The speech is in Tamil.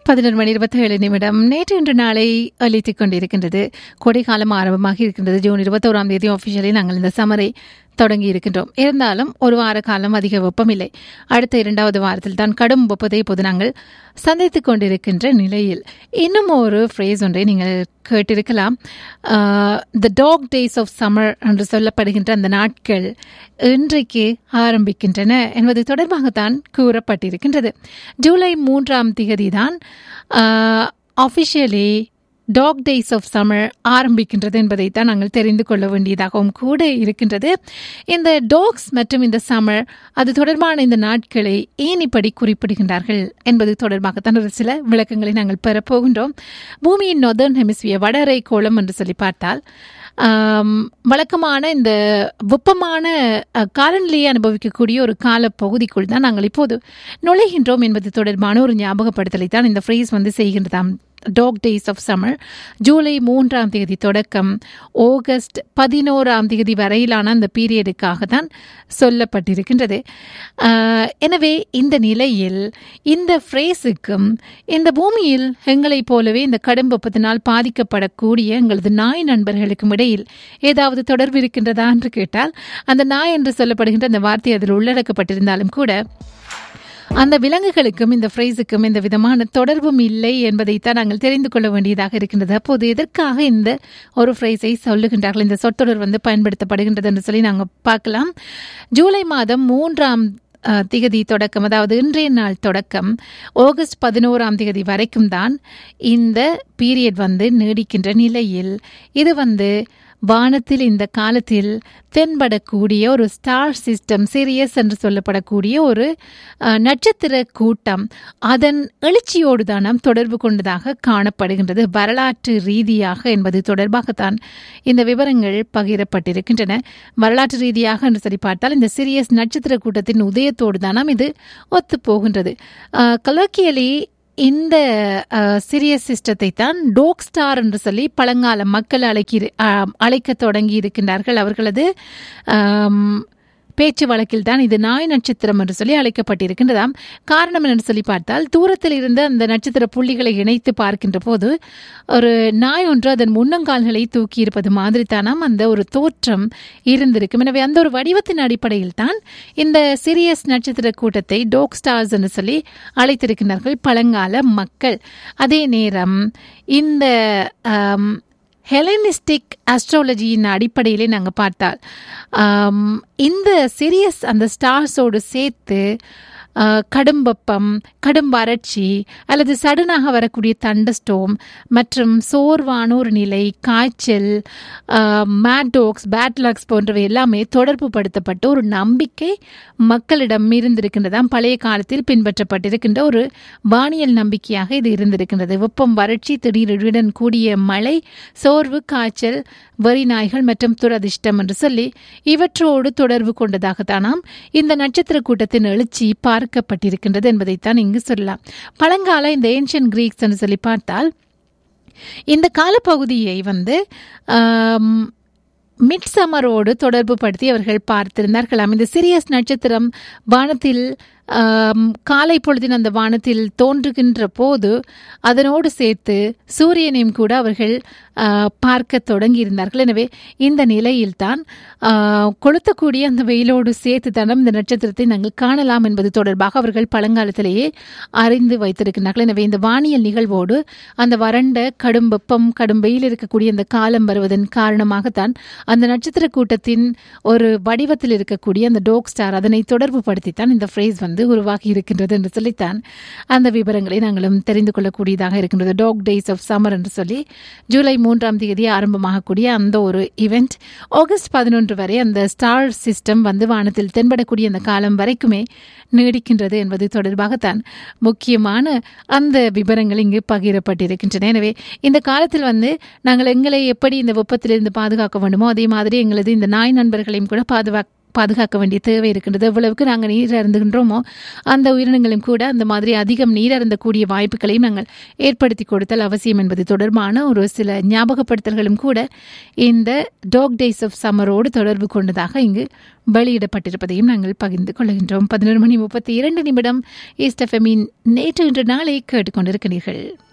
பதினொரு மணி இருபத்தி ஏழு நிமிடம் நேற்று இன்று நாளை அளித்துக் கொண்டிருக்கின்றது கோடைக்காலம் ஆரம்பமாக இருக்கின்றது ஜூன் இருபத்தோராம் தேதி ஆஃபிஷியலி நாங்கள் இந்த சமரை தொடங்கி இருக்கின்றோம் இருந்தாலும் ஒரு வார காலம் அதிக வெப்பமில்லை அடுத்த இரண்டாவது வாரத்தில் தான் கடும் வெப்பத்தை இப்போது நாங்கள் சந்தித்துக் கொண்டிருக்கின்ற நிலையில் இன்னும் ஒரு ஃப்ரேஸ் ஒன்றை நீங்கள் கேட்டிருக்கலாம் the dog days of summer என்று சொல்லப்படுகின்ற அந்த நாட்கள் இன்றைக்கு ஆரம்பிக்கின்றன என்பது தொடர்பாகத்தான் கூறப்பட்டிருக்கின்றது ஜூலை மூன்றாம் திகதி தான் officially dog days of summer ஆரம்பிக்கின்றது என்பதைத்தான் நாங்கள் தெரிந்து கொள்ள வேண்டியதாகவும் கூட இருக்கின்றது இந்த டாக்ஸ் மற்றும் இந்த சம்மர் அது தொடர்பான இந்த நாட்களை ஏன் இப்படி குறிப்பிடுகின்றார்கள் என்பது தொடர்பாகத்தான் ஒரு சில விளக்கங்களை நாங்கள் பெறப்போகின்றோம் பூமியின் நொதர்ன் ஹெமிஸ்பியர் வடரை கோளம் என்று சொல்லி பார்த்தால் வழக்கமான இந்த வெப்பமான காலநிலையை அனுபவிக்கக்கூடிய ஒரு கால பகுதிக்குள் தான் நாங்கள் இப்போது நுழைகின்றோம் என்பது தொடர்பான ஒரு ஞாபகப்படுத்தலை தான் இந்த ஃப்ரேஸ் வந்து செய்கின்றதாம் dog days of summer July மூன்றாம் தேதி தொடக்கம் ஆகஸ்ட் பதினோராம் தேதி வரையிலான அந்த பீரியடுக்காக தான் சொல்லப்பட்டிருக்கின்றது எனவே இந்த நிலையில் இந்த ஃப்ரேஸுக்கும் இந்த பூமியில் எங்களைப் போலவே இந்த கடும் வெப்பத்தினால் பாதிக்கப்படக்கூடிய எங்களது நாய் நண்பர்களுக்கும் இடையில் ஏதாவது தொடர்பு இருக்கின்றதா என்று கேட்டால் அந்த நாய் என்று சொல்லப்படுகின்ற அந்த வார்த்தை அதில் உள்ளடக்கப்பட்டிருந்தாலும் கூட அந்த விலங்குகளுக்கும் இந்த ஃப்ரேஸுக்கும் இந்த விதமான தொடர்பும் இல்லை என்பதைத்தான் நாங்கள் தெரிந்து கொள்ள வேண்டியதாக இருக்கின்றது அப்போது எதற்காக இந்த ஒரு ஃப்ரேஸை சொல்லுகின்றார்கள் இந்த சொற்றொடர் வந்து பயன்படுத்தப்படுகின்றது என்று சொல்லி நாங்கள் பார்க்கலாம் ஜூலை மாதம் மூன்றாம் திகதி தொடக்கம் அதாவது இன்றைய நாள் தொடக்கம் ஆகஸ்ட் பதினோராம் திகதி வரைக்கும் தான் இந்த பீரியட் வந்து நீடிக்கின்ற நிலையில் இது வந்து வானத்தில் இந்த காலத்தில் தென்படக்கூடிய ஒரு ஸ்டார் சிஸ்டம் சீரியஸ் என்று சொல்லப்படக்கூடிய ஒரு நட்சத்திர கூட்டம் அதன் எழுச்சியோடு தான் நாம் தொடர்பு கொண்டதாக காணப்படுகின்றது வரலாற்று ரீதியாக என்பது தொடர்பாகத்தான் இந்த விவரங்கள் பகிரப்பட்டிருக்கின்றன வரலாற்று ரீதியாக என்று சொல்லி பார்த்தால் இந்த சீரியஸ் நட்சத்திர கூட்டத்தின் உதயத்தோடு தான் நாம் இது ஒத்து போகின்றது கலோக்கியலி இந்த சிரியஸ் சிஸ்டத்தை தான் டோக் ஸ்டார் என்று சொல்லி பழங்கால மக்கள் அழைக்கி அழைக்க தொடங்கி இருக்கின்றார்கள் அவர்களது பேச்சு வழக்கில் தான் இது நாய் நட்சத்திரம் என்று சொல்லி அழைக்கப்பட்டிருக்கின்றதாம் காரணம் என்று சொல்லி பார்த்தால் தூரத்தில் இருந்த அந்த நட்சத்திர புள்ளிகளை இணைத்து பார்க்கின்ற போது ஒரு நாய் ஒன்று அதன் முன்னங்கால்களை தூக்கி இருப்பது மாதிரி தானாம் அந்த ஒரு தோற்றம் இருந்திருக்கும் எனவே அந்த ஒரு வடிவத்தின் அடிப்படையில் தான் இந்த சிரியஸ் நட்சத்திர கூட்டத்தை டோக் ஸ்டார்ஸ் என்று சொல்லி அழைத்திருக்கிறார்கள் பழங்கால மக்கள் அதே நேரம் இந்த ஹெலனிஸ்டிக் அஸ்ட்ராலஜியின் அடிப்படையிலே நாங்கள் பார்த்தால் இந்த சீரியஸ் அந்த ஸ்டார்ஸோடு சேர்த்து கடும் வெப்பம் கடும் வறட்சி அல்லது சடனாக வரக்கூடிய தண்டஸ்டோம் மற்றும் சோர்வான ஒரு நிலை காய்ச்சல் மேட்டோக்ஸ் பேட்லாக்ஸ் போன்றவை எல்லாமே தொடர்பு படுத்தப்பட்ட ஒரு நம்பிக்கை மக்களிடம் இருந்திருக்கின்றதாம் பழைய காலத்தில் பின்பற்றப்பட்டிருக்கின்ற ஒரு வானியல் நம்பிக்கையாக இது இருந்திருக்கின்றது வெப்பம் வறட்சி திடீருடன் கூடிய மழை சோர்வு காய்ச்சல் வரி நாய்கள் மற்றும் துரதிர்ஷ்டம் என்று சொல்லி இவற்றோடு தொடர்பு கொண்டதாகத்தானாம் இந்த நட்சத்திர கூட்டத்தின் எழுச்சி பார்க்கப்பட்டிருக்கின்றது என்பதைத்தான் இங்கு சொல்லலாம் பழங்கால இந்த ஏன்ஷியன் கிரீக்ஸ் என்று சொல்லி பார்த்தால் இந்த காலப்பகுதியை வந்து மிட் சம்மரோடு தொடர்பு படுத்தி அவர்கள் பார்த்திருந்தார்களாம் இந்த சிரியஸ் நட்சத்திரம் வானத்தில் காலை பொழுதின் அந்த வானத்தில் தோன்றுகின்ற போது அதனோடு சேர்த்து சூரியனையும் கூட அவர்கள் பார்க்க தொடங்கியிருந்தார்கள் எனவே இந்த நிலையில்தான் கொளுத்தக்கூடிய அந்த வெயிலோடு சேர்த்து தானம் இந்த நட்சத்திரத்தை நாங்கள் காணலாம் என்பது தொடர்பாக அவர்கள் பழங்காலத்திலேயே அறிந்து வைத்திருக்கிறார்கள் எனவே இந்த வானியல் நிகழ்வோடு அந்த வறண்ட கடும் வெப்பம் கடும் வெயில் இருக்கக்கூடிய அந்த காலம் வருவதன் காரணமாகத்தான் அந்த நட்சத்திர கூட்டத்தின் ஒரு வடிவத்தில் இருக்கக்கூடிய அந்த டோக் ஸ்டார் அதனை தொடர்பு படுத்தித்தான் இந்த ஃப்ரேஸ் வந்து உருவாகி இருக்கின்றது என்று சொல்லித்தான் அந்த விவரங்களை நாங்களும் தெரிந்து கொள்ளக்கூடியதாக இருக்கின்றது டாக் டேஸ் ஆஃப் சம்மர் என்று சொல்லி ஜூலை மூன்றாம் தேதி ஆரம்பமாகக்கூடிய அந்த ஒரு இவெண்ட் ஆகஸ்ட் பதினொன்று வரை அந்த ஸ்டார் சிஸ்டம் வந்து வானத்தில் தென்படக்கூடிய அந்த காலம் வரைக்குமே நீடிக்கின்றது என்பது தொடர்பாகத்தான் முக்கியமான அந்த விவரங்கள் இங்கு பகிரப்பட்டிருக்கின்றன எனவே இந்த காலத்தில் வந்து நாங்கள் எங்களை எப்படி இந்த வெப்பத்திலிருந்து பாதுகாக்க வேண்டுமோ அதே மாதிரி எங்களது இந்த நாய் நண்பர்களையும் கூட பாதுகா பாதுகாக்க வேண்டிய தேவை இருக்கின்றது எவ்வளவுக்கு நாங்கள் நீர் அருந்துகின்றோமோ அந்த உயிரினங்களும் கூட அந்த மாதிரி அதிகம் நீர் அருந்தக்கூடிய வாய்ப்புகளையும் நாங்கள் ஏற்படுத்தி கொடுத்தல் அவசியம் என்பது தொடர்பான ஒரு சில ஞாபகப்படுத்தல்களும் கூட இந்த டாக் டேஸ் ஆஃப் சம்மரோடு தொடர்பு கொண்டதாக இங்கு வெளியிடப்பட்டிருப்பதையும் நாங்கள் பகிர்ந்து கொள்கின்றோம் பதினொரு மணி முப்பத்தி இரண்டு நிமிடம் ஈஸ்ட் எஃப்எம்மின் நேற்று இன்று நாளை கேட்டுக்கொண்டிருக்கிறீர்கள்